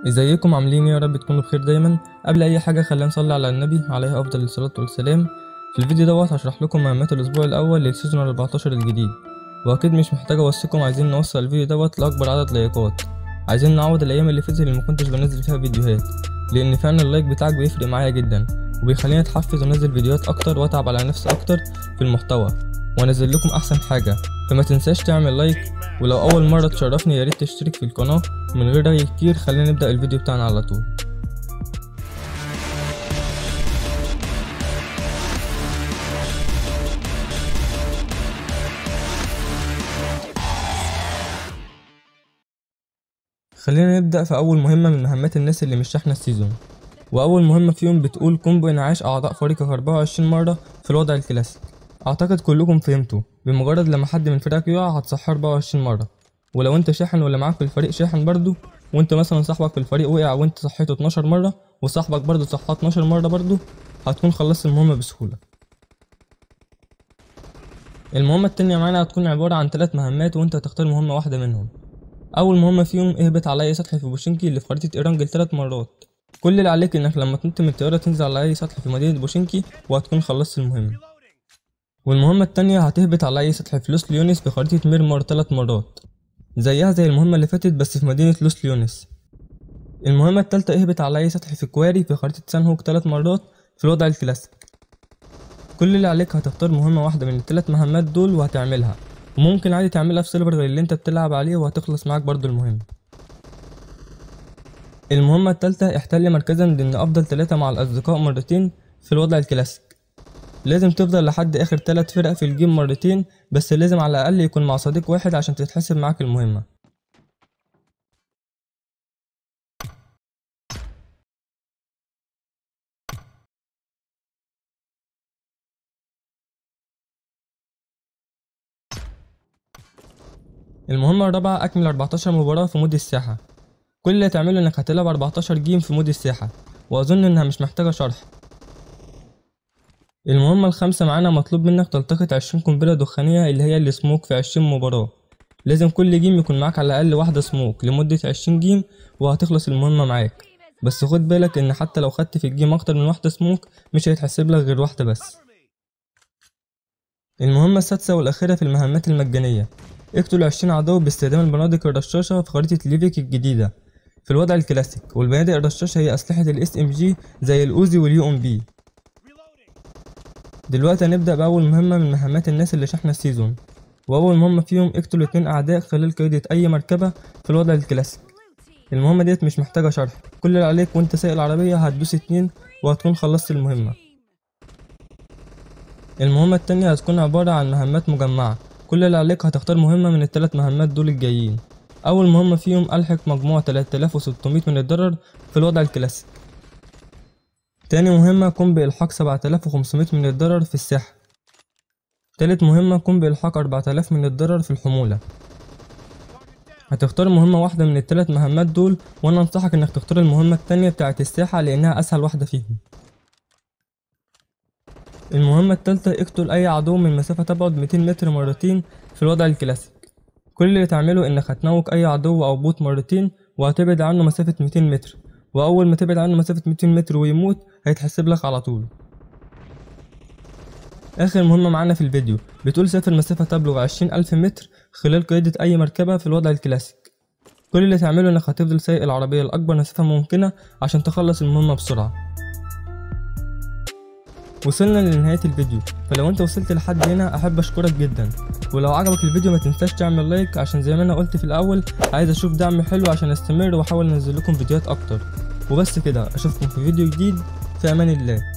ازيكم عاملين إيه؟ يا رب تكونوا بخير دايما قبل اي حاجه خلينا نصلي على النبي عليه افضل الصلاه والسلام في الفيديو دوت هشرح لكم مهمات الاسبوع الاول للسيزون 14 الجديد واكيد مش محتاج اوصيكم عايزين نوصل الفيديو دوت لاكبر عدد لايكات عايزين نعوض الايام اللي فاتت اللي مكنتش بنزل فيها فيديوهات لان فعلا اللايك بتاعك بيفرق معايا جدا وبيخليني اتحفز وانزل فيديوهات اكتر واتعب على نفسي اكتر في المحتوى وانزل لكم احسن حاجه فما تنساش تعمل لايك ولو اول مره تشرفني يا ريت تشترك في القناه من غير رأي كتير خلينا نبدا الفيديو بتاعنا على طول خلينا نبدأ في أول مهمة من مهمات الناس اللي مش شاحنة السيزون وأول مهمة فيهم بتقول قم بإنعاش أعضاء فريقك 24 مرة في الوضع الكلاسيك أعتقد كلكم فهمتوا بمجرد لما حد من فريقك يقع هتصحيه 24 مرة ولو انت شاحن ولا معاك في الفريق شاحن برضو وانت مثلا صاحبك في الفريق وقع وانت صحيته 12 مرة وصاحبك برضو صحاه 12 مرة برضو هتكون خلصت المهمة بسهولة المهمة التانية معانا هتكون عبارة عن تلات مهمات وانت هتختار مهمة واحدة منهم أول مهمة فيهم اهبط على أي سطح في بوشينكي اللي في خريطة إيرانجل تلات مرات كل اللي عليك إنك لما تنط من الطيارة تنزل على أي سطح في مدينة بوشينكي وهتكون خلصت المهمة والمهمة التانية هتهبط على أي سطح في لوس ليونس في خريطة ميرمار تلات مرات زيها زي المهمة اللي فاتت بس في مدينة لوس ليونس المهمة التالتة اهبط على أي سطح في كواري في خريطة سان هوك تلات مرات في الوضع الكلاسيك كل اللي عليك هتختار مهمة واحدة من التلات مهمات دول وهتعملها وممكن عادي تعملها في سيرفر غير اللي انت بتلعب عليه وهتخلص معاك برضو المهمة المهمة التالتة احتل مركزا ضمن أفضل تلاتة مع الأصدقاء مرتين في الوضع الكلاسيك لازم تفضل لحد آخر تلات فرق في الجيم مرتين بس لازم على الأقل يكون مع صديق واحد عشان تتحسب معاك المهمة المهمة الرابعة أكمل 14 مباراة في مود الساحة كل اللي هتعمله إنك هتلعب 14 جيم في مود الساحة وأظن إنها مش محتاجة شرح المهمة الخامسة معانا مطلوب منك تلتقط 20 قنبلة دخانية اللي هي السموك في 20 مباراة لازم كل جيم يكون معاك على الأقل واحدة سموك لمدة 20 جيم وهتخلص المهمة معاك بس خد بالك إن حتى لو خدت في الجيم أكتر من واحدة سموك مش هيتحسب لك غير واحدة بس المهمة السادسة والأخيرة في المهمات المجانية اقتل 20 عدو باستخدام البنادق الرشاشة في خريطة ليفيك الجديدة في الوضع الكلاسيك والبنادق الرشاشة هي أسلحة الاس ام جي زي الأوزي واليو ام بي دلوقتي هنبدأ بأول مهمة من مهمات الناس اللي شحنة السيزون وأول مهمة فيهم اقتل اتنين أعداء خلال قيادة أي مركبة في الوضع الكلاسيك المهمة ديت مش محتاجة شرح كل اللي عليك وانت سايق العربية هتدوس اتنين وهتكون خلصت المهمة المهمة التانية هتكون عبارة عن مهمات مجمعة كل اللي عليك هتختار مهمة من التلات مهمات دول الجايين أول مهمة فيهم ألحق مجموع 3600 من الضرر في الوضع الكلاسيك تاني مهمة قم بإلحاق 7500 من الضرر في الساحة تالت مهمة قم بإلحاق 4000 من الضرر في الحمولة هتختار مهمة واحدة من التلات مهمات دول وأنا أنصحك إنك تختار المهمة التانية بتاعة الساحة لأنها أسهل واحدة فيهم المهمة التالتة اقتل أي عدو من مسافة تبعد 200 متر مرتين في الوضع الكلاسيك كل اللي تعمله إنك هتنوك أي عدو أو بوت مرتين وهتبعد عنه مسافة 200 متر وأول ما تبعد عنه مسافة 200 متر ويموت هيتحسب لك على طول آخر مهمة معانا في الفيديو بتقول سافر مسافة تبلغ 20 ألف متر خلال قيادة أي مركبة في الوضع الكلاسيك كل اللي تعمله إنك هتفضل سايق العربية لأكبر مسافة ممكنة عشان تخلص المهمة بسرعة وصلنا لنهاية الفيديو فلو انت وصلت لحد هنا احب اشكرك جدا ولو عجبك الفيديو ما تنساش تعمل لايك عشان زي ما انا قلت في الاول عايز اشوف دعم حلو عشان استمر واحاول انزل لكم فيديوهات اكتر وبس كده اشوفكم في فيديو جديد في امان الله